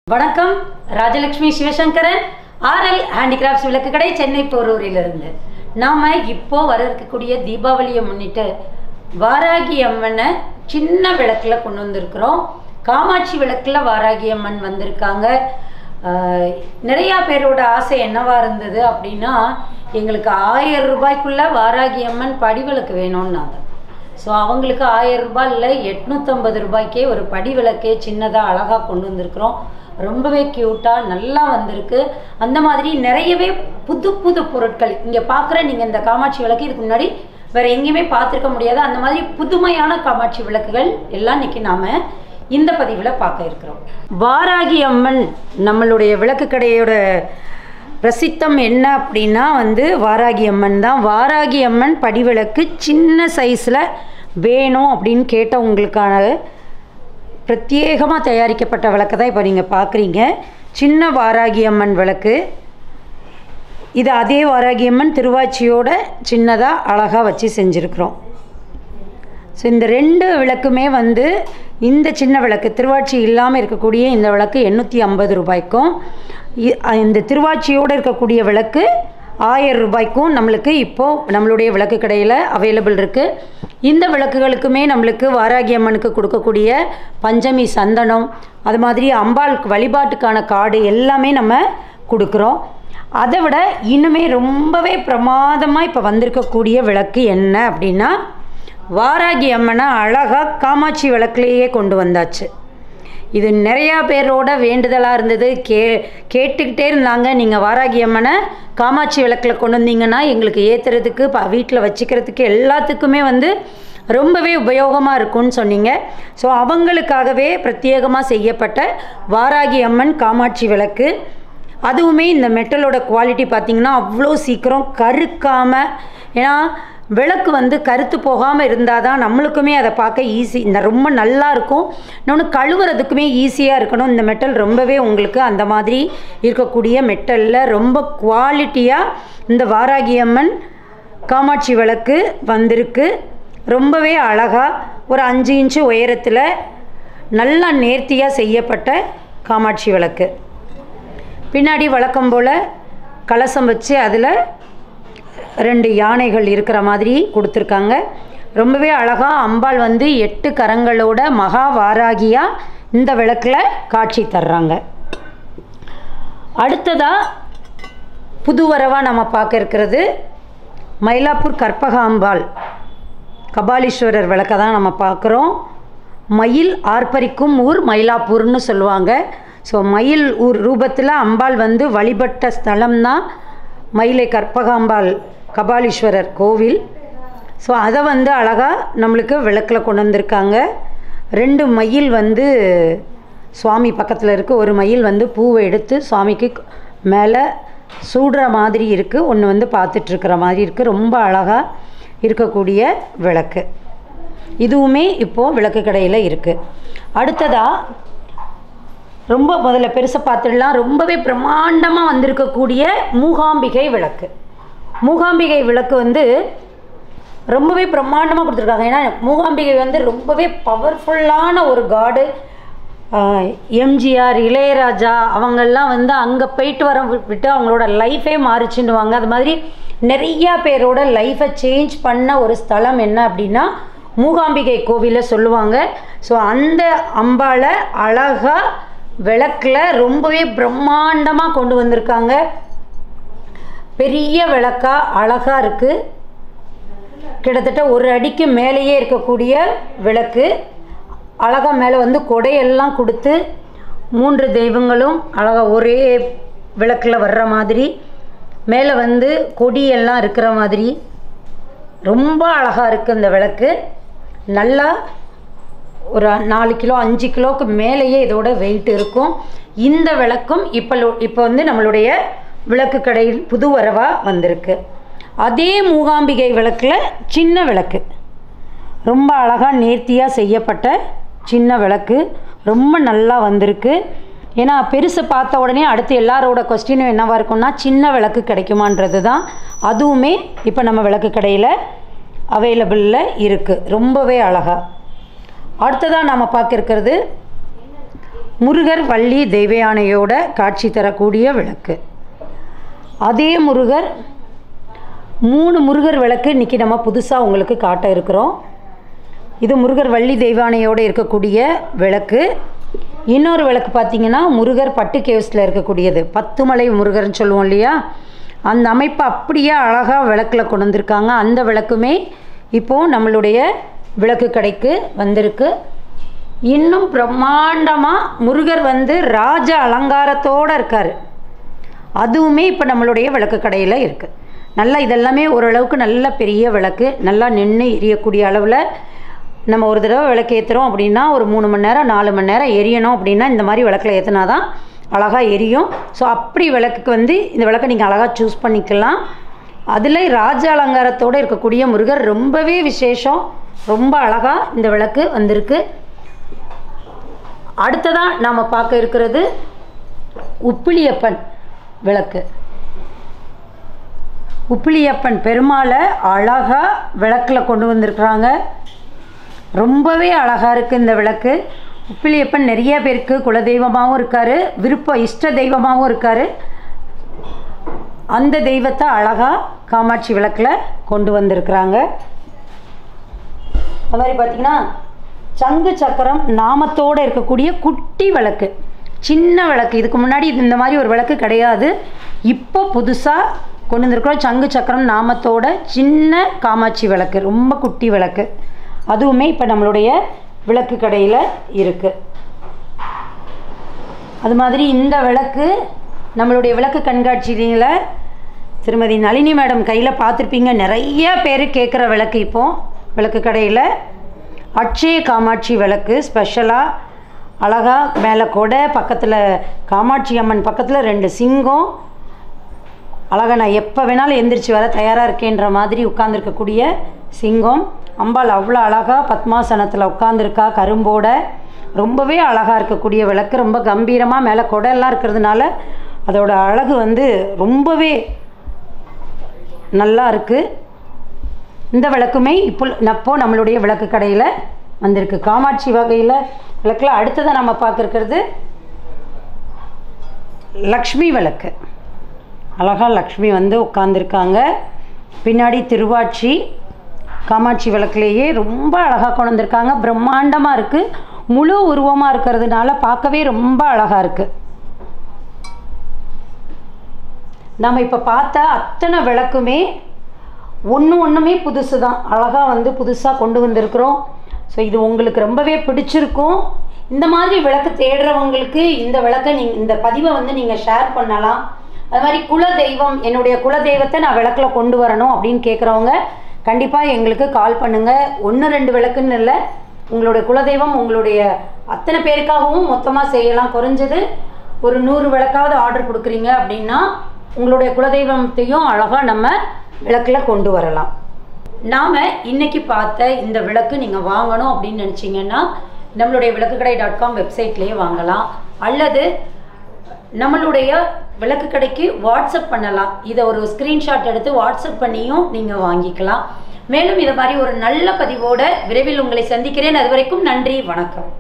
வணக்கம் Rajalakshmi Sivasankaran RL handicrafts விளக்கு கடை சென்னை போரூரிலிருந்து நாம் இப்போ வர இருக்கக்கூடிய தீபாவளியை முன்னிட்டு வாராகி அம்மனை சின்ன விளக்கில் கொண்டு வந்திருக்கிறோம் காமாட்சி விளக்கில் வாராகி அம்மன் வந்திருக்காங்க ஆஹ், நிறையா பேரோட ஆசை என்னவா இருந்தது அப்படின்னா எங்களுக்கு ஆயிரம் ரூபாய்க்குள்ள வாராகி அம்மன் படிவிளக்கு வேணும்னாங்க ஸோ அவங்களுக்கு ஆயிரம் ரூபாய் இல்லை எட்நூற்றம்பது ரூபாய்க்கே ஒரு படி விளக்கே சின்னதாக அழகாக கொண்டு வந்திருக்கிறோம் ரொம்பவே க்யூட்டாக நல்லா வந்திருக்கு அந்த மாதிரி நிறையவே புது புது பொருட்கள் இங்கே பார்க்குற நீங்கள் இந்த காமாட்சி விளக்கு இதுக்கு முன்னாடி வேறு எங்கேயுமே பார்த்துருக்க முடியாது அந்த மாதிரி புதுமையான காமாட்சி விளக்குகள் எல்லாம் இன்னைக்கு நாம் இந்த பதிவில் பார்க்க இருக்கிறோம் வாராகி அம்மன் நம்மளுடைய விளக்கு கடையோட பிரசித்தம் என்ன அப்படின்னா வந்து வாராகி அம்மன் தான் வாராகி அம்மன் படிவிளக்கு சின்ன சைஸில் வேணும் அப்படின்னு கேட்டவங்களுக்கான பிரத்யேகமாக தயாரிக்கப்பட்ட விளக்கு தான் இப்போ நீங்கள் பார்க்குறீங்க சின்ன வாராகி அம்மன் விளக்கு இது அதே வாராகி அம்மன் திருவாச்சியோட சின்னதாக அழகாக வச்சு செஞ்சுருக்குறோம் ஸோ இந்த ரெண்டு விளக்குமே வந்து இந்த சின்ன விளக்கு திருவாச்சி இல்லாமல் இருக்கக்கூடிய இந்த விளக்கு எண்ணூற்றி ஐம்பது ரூபாய்க்கும் இ- இந்த திருவாச்சியோடு இருக்கக்கூடிய விளக்கு ஆயிரம் ரூபாய்க்கும் நம்மளுக்கு இப்போது நம்மளுடைய விளக்கு கடையில் அவைலபிள் இருக்குது இந்த விளக்குகளுக்குமே நம்மளுக்கு வாராகி அம்மனுக்கு கொடுக்கக்கூடிய பஞ்சமி சந்தனம் அது மாதிரி அம்பாள் வழிபாட்டுக்கான கார்டு எல்லாமே நம்ம கொடுக்குறோம் அதை விட இன்னுமே ரொம்பவே பிரமாதமாக இப்போ வந்திருக்கக்கூடிய விளக்கு என்ன அப்படின்னா வாராகி அம்மனை அழகாக காமாட்சி விளக்குலேயே கொண்டு வந்தாச்சு இது நிறையா பேரோட வேண்டுதலாக இருந்தது கே கேட்டுக்கிட்டே இருந்தாங்க நீங்கள் வாராகி அம்மனை காமாட்சி விளக்கில் கொண்டு வந்தீங்கன்னா எங்களுக்கு ஏற்றுறதுக்கு ப வீட்டில் வச்சுக்கிறதுக்கு எல்லாத்துக்குமே வந்து ரொம்பவே உபயோகமாக இருக்கும்னு சொன்னீங்க ஸோ அவங்களுக்காகவே பிரத்யேகமாக செய்யப்பட்ட வாராகி அம்மன் காமாட்சி விளக்கு அதுவுமே இந்த மெட்டலோட குவாலிட்டி பார்த்திங்கன்னா அவ்வளோ சீக்கிரம் கருக்காமல் ஏன்னா விளக்கு வந்து கருத்து போகாமல் இருந்தால் தான் நம்மளுக்குமே அதை பார்க்க ஈஸி இந்த ரொம்ப நல்லா இருக்கும் இன்னொன்று கழுவுறதுக்குமே ஈஸியாக இருக்கணும் இந்த மெட்டல் ரொம்பவே உங்களுக்கு அந்த மாதிரி இருக்கக்கூடிய மெட்டலில் ரொம்ப குவாலிட்டியாக இந்த வாராகி அம்மன் காமாட்சி விளக்கு வந்திருக்கு ரொம்பவே அழகாக ஒரு அஞ்சு இன்ச்சு உயரத்தில் நல்லா நேர்த்தியாக செய்யப்பட்ட காமாட்சி விளக்கு பின்னாடி வழக்கம் போல் கலசம் வச்சு அதில் ரெண்டு யானைகள் இருக்கிற மாதிரி கொடுத்துருக்காங்க ரொம்பவே அழகாக அம்பாள் வந்து எட்டு கரங்களோட மகா வாராகியாக இந்த விளக்கில் காட்சி தர்றாங்க அடுத்ததாக புதுவரவாக நம்ம பார்க்க இருக்கிறது மயிலாப்பூர் கற்பகாம்பாள் கபாலீஸ்வரர் விளக்கை தான் நம்ம பார்க்குறோம் மயில் ஆர்ப்பரிக்கும் ஊர் மயிலாப்பூர்னு சொல்லுவாங்க ஸோ மயில் ஊர் ரூபத்தில் அம்பாள் வந்து வழிபட்ட ஸ்தலம் தான் மயிலை கற்பகாம்பாள் கபாலீஸ்வரர் கோவில் ஸோ அதை வந்து அழகாக நம்மளுக்கு விளக்கில் கொண்டு வந்திருக்காங்க ரெண்டு மயில் வந்து சுவாமி பக்கத்தில் இருக்குது ஒரு மயில் வந்து பூவை எடுத்து சுவாமிக்கு மேலே சூடுற மாதிரி இருக்குது ஒன்று வந்து பார்த்துட்ருக்கிற மாதிரி இருக்குது ரொம்ப அழகாக இருக்கக்கூடிய விளக்கு இதுவுமே இப்போது விளக்கு கடையில் இருக்குது அடுத்ததாக ரொம்ப முதல்ல பெருசாக பார்த்துடலாம் ரொம்பவே பிரம்மாண்டமாக வந்திருக்கக்கூடிய மூகாம்பிகை விளக்கு மூகாம்பிகை விளக்கு வந்து ரொம்பவே பிரம்மாண்டமாக கொடுத்துருக்காங்க ஏன்னா மூகாம்பிகை வந்து ரொம்பவே பவர்ஃபுல்லான ஒரு காடு எம்ஜிஆர் இளையராஜா அவங்கெல்லாம் வந்து அங்கே போயிட்டு வர வி- விட்டு அவங்களோட லைஃபே மாறிச்சுன்னுவாங்க அது மாதிரி நிறையா பேரோட லைஃப்பை சேஞ்ச் பண்ண ஒரு ஸ்தலம் என்ன அப்படின்னா மூகாம்பிகை கோவிலை சொல்லுவாங்க ஸோ அந்த அம்பாளை அழகாக விளக்கில் ரொம்பவே பிரம்மாண்டமாக கொண்டு வந்திருக்காங்க பெரிய விளக்கா அழகாக இருக்குது கிட்டத்தட்ட ஒரு அடிக்கு மேலேயே இருக்கக்கூடிய விளக்கு அழகாக மேலே வந்து கொடையெல்லாம் கொடுத்து மூன்று தெய்வங்களும் அழகாக ஒரே விளக்கில் வர்ற மாதிரி மேலே வந்து கொடியெல்லாம் இருக்கிற மாதிரி ரொம்ப அழகாக இருக்குது இந்த விளக்கு நல்லா ஒரு நாலு கிலோ அஞ்சு கிலோவுக்கு மேலேயே இதோட வெயிட் இருக்கும் இந்த விளக்கும் இப்போ இப்போ வந்து நம்மளுடைய விளக்கு கடையில் புது வரவாக வந்திருக்கு அதே மூகாம்பிகை விளக்கில் சின்ன விளக்கு ரொம்ப அழகாக நேர்த்தியாக செய்யப்பட்ட சின்ன விளக்கு ரொம்ப நல்லா வந்திருக்கு ஏன்னா பெருசு பார்த்த உடனே அடுத்து எல்லாரோட கொஸ்டினும் என்னவாக இருக்கும்னா சின்ன விளக்கு கிடைக்குமான்றது தான் அதுவுமே இப்போ நம்ம விளக்கு கடையில் அவைலபிளில் இருக்குது ரொம்பவே அழகாக அடுத்ததாக நாம் பார்க்க இருக்கிறது முருகர் வள்ளி தெய்வயானையோட காட்சி தரக்கூடிய விளக்கு அதே முருகர் மூணு முருகர் விளக்கு இன்றைக்கி நம்ம புதுசாக உங்களுக்கு காட்ட இருக்கிறோம் இது முருகர் வள்ளி தெய்வானையோடு இருக்கக்கூடிய விளக்கு இன்னொரு விளக்கு பார்த்தீங்கன்னா முருகர் பட்டு கேவ்ஸில் இருக்கக்கூடியது பத்துமலை முருகர்னு சொல்லுவோம் இல்லையா அந்த அமைப்பு அப்படியே அழகாக விளக்கில் கொண்டு வந்திருக்காங்க அந்த விளக்குமே இப்போது நம்மளுடைய விளக்கு கடைக்கு வந்திருக்கு இன்னும் பிரம்மாண்டமாக முருகர் வந்து ராஜ அலங்காரத்தோடு இருக்கார் அதுவுமே இப்போ நம்மளுடைய விளக்கு கடையில் இருக்குது நல்லா இதெல்லாமே ஓரளவுக்கு நல்ல பெரிய விளக்கு நல்லா நின்று எரியக்கூடிய அளவில் நம்ம ஒரு தடவை விளக்கு ஏற்றுறோம் அப்படின்னா ஒரு மூணு மணி நேரம் நாலு மணி நேரம் எரியணும் அப்படின்னா இந்த மாதிரி விளக்கில் ஏற்றினா தான் அழகாக எரியும் ஸோ அப்படி விளக்குக்கு வந்து இந்த விளக்கை நீங்கள் அழகாக சூஸ் பண்ணிக்கலாம் அதில் ராஜ அலங்காரத்தோடு இருக்கக்கூடிய முருகர் ரொம்பவே விசேஷம் ரொம்ப அழகாக இந்த விளக்கு வந்திருக்கு அடுத்ததாக நாம் பார்க்க இருக்கிறது உப்பிலியப்பன் விளக்கு உப்பிலியப்பன் பெருமாளை அழகாக விளக்கில் கொண்டு வந்திருக்கிறாங்க ரொம்பவே அழகாக இருக்குது இந்த விளக்கு உப்பிலியப்பன் நிறைய பேருக்கு குலதெய்வமாகவும் இருக்கார் விருப்ப இஷ்ட தெய்வமாகவும் இருக்கார் அந்த தெய்வத்தை அழகாக காமாட்சி விளக்கில் கொண்டு வந்திருக்கிறாங்க அது மாதிரி பார்த்திங்கன்னா சங்கு சக்கரம் நாமத்தோடு இருக்கக்கூடிய குட்டி விளக்கு சின்ன விளக்கு இதுக்கு முன்னாடி இது இந்த மாதிரி ஒரு விளக்கு கிடையாது இப்போ புதுசாக கொண்டு வந்திருக்கிறோம் சங்கு சக்கரம் நாமத்தோட சின்ன காமாட்சி விளக்கு ரொம்ப குட்டி விளக்கு அதுவுமே இப்போ நம்மளுடைய விளக்கு கடையில் இருக்குது அது மாதிரி இந்த விளக்கு நம்மளுடைய விளக்கு கண்காட்சியில் திருமதி நளினி மேடம் கையில் பார்த்துருப்பீங்க நிறைய பேர் கேட்குற விளக்கு இப்போது விளக்கு கடையில் அட்சய காமாட்சி விளக்கு ஸ்பெஷலாக அழகாக மேலே கொடை பக்கத்தில் காமாட்சி அம்மன் பக்கத்தில் ரெண்டு சிங்கம் அழகாக நான் எப்போ வேணாலும் எந்திரிச்சு வர தயாராக இருக்கேன்ற மாதிரி உட்காந்துருக்கக்கூடிய சிங்கம் அம்பாள் அவ்வளோ அழகாக பத்மாசனத்தில் உட்காந்துருக்கா கரும்போட ரொம்பவே அழகாக இருக்கக்கூடிய விளக்கு ரொம்ப கம்பீரமாக மேலே கொடையெல்லாம் இருக்கிறதுனால அதோட அழகு வந்து ரொம்பவே நல்லா இருக்குது இந்த விளக்குமே இப்போ அப்போ நம்மளுடைய விளக்கு கடையில் வந்திருக்கு காமாட்சி வகையில் விளக்கில் அடுத்ததை நம்ம பார்க்குறது லக்ஷ்மி விளக்கு அழகாக லக்ஷ்மி வந்து உட்காந்துருக்காங்க பின்னாடி திருவாட்சி காமாட்சி விளக்குலேயே ரொம்ப அழகாக கொண்டு வந்திருக்காங்க பிரம்மாண்டமாக இருக்குது முழு உருவமாக இருக்கிறதுனால பார்க்கவே ரொம்ப அழகாக இருக்குது நம்ம இப்போ பார்த்த அத்தனை விளக்குமே ஒன்று ஒன்றுமே புதுசு தான் அழகாக வந்து புதுசாக கொண்டு வந்திருக்கிறோம் ஸோ இது உங்களுக்கு ரொம்பவே பிடிச்சிருக்கும் இந்த மாதிரி விளக்கு தேடுறவங்களுக்கு இந்த விளக்கை நீங்கள் இந்த பதிவை வந்து நீங்கள் ஷேர் பண்ணலாம் அது மாதிரி குல தெய்வம் என்னுடைய குல தெய்வத்தை நான் விளக்கில் கொண்டு வரணும் அப்படின்னு கேட்குறவங்க கண்டிப்பாக எங்களுக்கு கால் பண்ணுங்கள் ஒன்று ரெண்டு விளக்குன்னு இல்லை உங்களுடைய குலதெய்வம் உங்களுடைய அத்தனை பேருக்காகவும் மொத்தமாக செய்யலாம் குறைஞ்சது ஒரு நூறு விளக்காவது ஆர்டர் கொடுக்குறீங்க அப்படின்னா உங்களுடைய குலதெய்வத்தையும் அழகாக நம்ம விளக்கில் கொண்டு வரலாம் நாம் இன்னைக்கு பார்த்த இந்த விளக்கு நீங்கள் வாங்கணும் அப்படின்னு நினச்சிங்கன்னா நம்மளுடைய விளக்குக்கடை டாட் காம் வெப்சைட்லேயே வாங்கலாம் அல்லது நம்மளுடைய விளக்கு கடைக்கு வாட்ஸ்அப் பண்ணலாம் இதை ஒரு ஸ்க்ரீன்ஷாட் எடுத்து வாட்ஸ்அப் பண்ணியும் நீங்கள் வாங்கிக்கலாம் மேலும் இது மாதிரி ஒரு நல்ல பதிவோட விரைவில் உங்களை சந்திக்கிறேன் அது வரைக்கும் நன்றி வணக்கம்